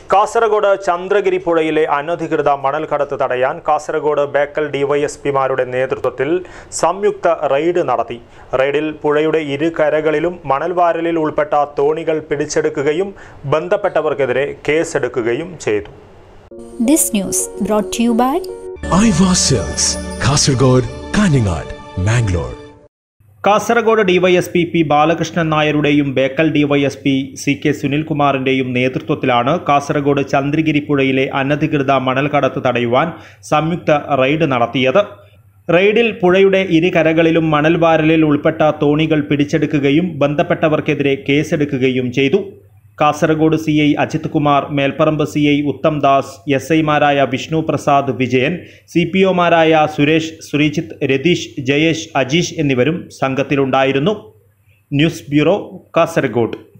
കാസർഗോഡ് ചന്ദ്രഗിരി പുഴയിലെ അനധികൃത മണൽ കടത്ത് തടയാൻ കാസർഗോഡ് ബേക്കൽ ഡിവൈഎസ്പിമാരുടെ നേതൃത്വത്തിൽ സംയുക്ത റെയ്ഡ് നടത്തി റെയ്ഡിൽ പുഴയുടെ ഇരു കരകളിലും മണൽ വാരലിൽ ഉൾപ്പെട്ട തോണികൾ പിടിച്ചെടുക്കുകയും ബന്ധപ്പെട്ടവർക്കെതിരെ കേസെടുക്കുകയും ചെയ്തു This news brought to you by Aiwa sales Kasaragod Kanhangad Mangalore Kasaragod DYSP P Balakrishnan നായരുടെയും ബേക്കൽ ഡിവൈഎസ്പി സി കെ സുനിൽകുമാറിന്റെയും നേതൃത്വത്തിലാണ് കാസർഗോഡ് ചന്ദ്രഗിരി പുഴയിലെ അനധികൃത മണൽ കടത്ത് തടയുവാൻ സംയുക്ത റെയ്ഡ് നടത്തിയത് റെയ്ഡിൽ പുഴയുടെ ഇരു കരകളിലും മണൽ വാരലിൽ ഉൾപ്പെട്ട തോണികൾ പിടിച്ചെടുക്കുകയും ബന്ധപ്പെട്ടവർക്കെതിരെ കേസെടുക്കുകയും ചെയ്തു Kasaragod C I Ajith Kumar Melparamba C I Uttam Das S ഐമാരായ വിഷ്ണു പ്രസാദ് വിജയൻ സി പി ഒമാരായ സുരേഷ് ശ്രീജിത്ത് രതീഷ് ജയേഷ് അജീഷ് എന്നിവരും സംഘത്തിലുണ്ടായിരുന്നു ന്യൂസ് ബ്യൂറോ കാസർഗോഡ്